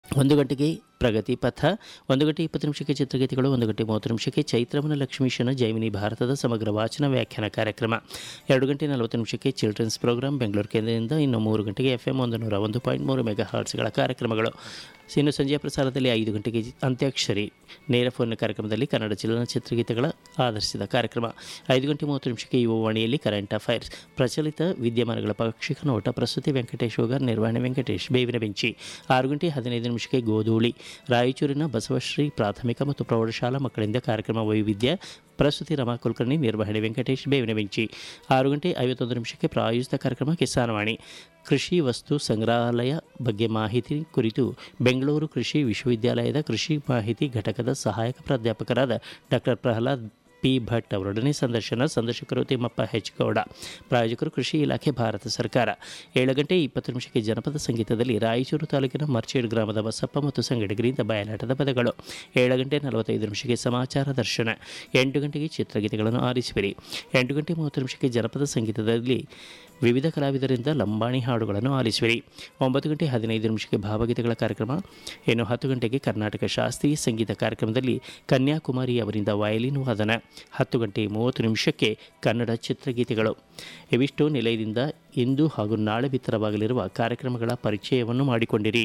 ಒಂದು ಗಂಟೆಗೆ ಪ್ರಗತಿ ಪಥ ಒಂದು ಗಂಟೆ ಇಪ್ಪತ್ತು ನಿಮಿಷಕ್ಕೆ ಚಿತ್ರಗೀತೆಗಳು ಒಂದು ಗಂಟೆ ಮೂವತ್ತು ನಿಮಿಷಕ್ಕೆ ಚೈತ್ರವನ ಲಕ್ಷ್ಮೀಶನ ಜೈಮಿನಿ ಭಾರತದ ಸಮಗ್ರ ವಾಚನ ವ್ಯಾಖ್ಯಾನ ಕಾರ್ಯಕ್ರಮ ಎರಡು ಗಂಟೆ ನಲವತ್ತು ನಿಮಿಷಕ್ಕೆ ಚಿಲ್ಡ್ರನ್ಸ್ ಪ್ರೋಗ್ರಾಂ ಬೆಂಗಳೂರು ಕೇಂದ್ರದಿಂದ ಇನ್ನು ಮೂರು ಗಂಟೆಗೆ ಎಫ್ ಎಮ್ ಒಂದು ನೂರ ಒಂದು ಪಾಯಿಂಟ್ ಮೂರು ಮೆಗಾ ಹಾರ್ಟ್ಸ್ಗಳ ಕಾರ್ಯಕ್ರಮಗಳು ಇನ್ನು ಸಂಜೆಯ ಪ್ರಸಾರದಲ್ಲಿ ಐದು ಗಂಟೆಗೆ ಅಂತ್ಯಾಕ್ಷರಿ ನೇರ ಫೋನ್ ಕಾರ್ಯಕ್ರಮದಲ್ಲಿ ಕನ್ನಡ ಚಲನಚಿತ್ರಗೀತೆಗಳ ಆಧರಿಸಿದ ಕಾರ್ಯಕ್ರಮ ಐದು ಗಂಟೆ ಮೂವತ್ತು ನಿಮಿಷಕ್ಕೆ ಯುವವಾಣಿಯಲ್ಲಿ ಕರೆಂಟ್ ಅಫೈರ್ಸ್ ಪ್ರಚಲಿತ ವಿದ್ಯಮಾನಗಳ ಪಾಕ್ಷಿಕ ನೋಟ ಪ್ರಸ್ತುತಿ ವೆಂಕಟೇಶ್ ಹೋಗರ್ ನಿರ್ವಹಣೆ ವೆಂಕಟೇಶ್ ಬೇವಿನ ಬೆಂಚಿ ಆರು ಗಂಟೆ ಹದಿನೈದು ನಿಮಿಷಕ್ಕೆ ಗೋಧೂಳಿ ರಾಯಚೂರಿನ ಬಸವಶ್ರೀ ಪ್ರಾಥಮಿಕ ಮತ್ತು ಪ್ರೌಢಶಾಲಾ ಮಕ್ಕಳಿಂದ ಕಾರ್ಯಕ್ರಮ ವೈವಿಧ್ಯ ಪ್ರಸ್ತುತಿ ರಮಾ ಕುಲಕರ್ಣಿ ನಿರ್ವಹಣೆ ವೆಂಕಟೇಶ್ ಬೇವಿನ ಬೆಂಚಿ ಆರು ಗಂಟೆ ಐವತ್ತೊಂದು ನಿಮಿಷಕ್ಕೆ ಪ್ರಾಯೋಜಿತ ಕಾರ್ಯಕ್ರಮ ಕಿಸಾನವಾಣಿ ಕೃಷಿ ವಸ್ತು ಸಂಗ್ರಹಾಲಯ ಬಗ್ಗೆ ಮಾಹಿತಿ ಕುರಿತು ಬೆಂಗಳೂರು ಕೃಷಿ ವಿಶ್ವವಿದ್ಯಾಲಯದ ಕೃಷಿ ಮಾಹಿತಿ ಘಟಕದ ಸಹಾಯಕ ಪ್ರಾಧ್ಯಾಪಕರಾದ ಡಾಕ್ಟರ್ ಪ್ರಹ್ಲಾದ್ ಪಿ ಭಟ್ ಅವರೊಡನೆ ಸಂದರ್ಶನ ಸಂದರ್ಶಕರು ತಿಮ್ಮಪ್ಪ ಹೆಚ್ ಗೌಡ ಪ್ರಾಯೋಜಕರು ಕೃಷಿ ಇಲಾಖೆ ಭಾರತ ಸರ್ಕಾರ ಏಳು ಗಂಟೆ ಇಪ್ಪತ್ತು ನಿಮಿಷಕ್ಕೆ ಜನಪದ ಸಂಗೀತದಲ್ಲಿ ರಾಯಚೂರು ತಾಲೂಕಿನ ಮರ್ಚೇಡ್ ಗ್ರಾಮದ ಬಸಪ್ಪ ಮತ್ತು ಸಂಗಡಿಗರಿಂದ ಬಯಲಾಟದ ಪದಗಳು ಏಳು ಗಂಟೆ ನಲವತ್ತೈದು ನಿಮಿಷಕ್ಕೆ ಸಮಾಚಾರ ದರ್ಶನ ಎಂಟು ಗಂಟೆಗೆ ಚಿತ್ರಗೀತೆಗಳನ್ನು ಆರಿಸುವಿರಿ ಎಂಟು ಗಂಟೆ ಮೂವತ್ತು ನಿಮಿಷಕ್ಕೆ ಜನಪದ ಸಂಗೀತದಲ್ಲಿ ವಿವಿಧ ಕಲಾವಿದರಿಂದ ಲಂಬಾಣಿ ಹಾಡುಗಳನ್ನು ಆಲಿಸುವಿರಿ ಒಂಬತ್ತು ಗಂಟೆ ಹದಿನೈದು ನಿಮಿಷಕ್ಕೆ ಭಾವಗೀತೆಗಳ ಕಾರ್ಯಕ್ರಮ ಇನ್ನು ಹತ್ತು ಗಂಟೆಗೆ ಕರ್ನಾಟಕ ಶಾಸ್ತ್ರೀಯ ಸಂಗೀತ ಕಾರ್ಯಕ್ರಮದಲ್ಲಿ ಕನ್ಯಾಕುಮಾರಿ ಅವರಿಂದ ವಯಲಿನ್ ವಾದನ ಹತ್ತು ಗಂಟೆ ಮೂವತ್ತು ನಿಮಿಷಕ್ಕೆ ಕನ್ನಡ ಚಿತ್ರಗೀತೆಗಳು ಇವಿಷ್ಟು ನಿಲಯದಿಂದ ಇಂದು ಹಾಗೂ ನಾಳೆ ಬಿತ್ತರವಾಗಲಿರುವ ಕಾರ್ಯಕ್ರಮಗಳ ಪರಿಚಯವನ್ನು ಮಾಡಿಕೊಂಡಿರಿ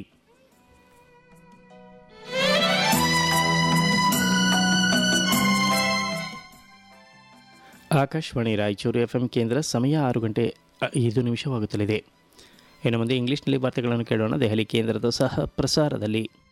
ಆಕಾಶವಾಣಿ ರಾಯಚೂರು ಎಫ್ ಎಂ ಕೇಂದ್ರ ಸಮಯ ಆರು ಗಂಟೆ ಐದು ನಿಮಿಷವಾಗುತ್ತಲಿದೆ ಇನ್ನು ಮುಂದೆ ಇಂಗ್ಲೀಷ್ನಲ್ಲಿ ವಾರ್ತೆಗಳನ್ನು ಕೇಳೋಣ ದೆಹಲಿ ಕೇಂದ್ರದ ಸಹ ಪ್ರಸಾರದಲ್ಲಿ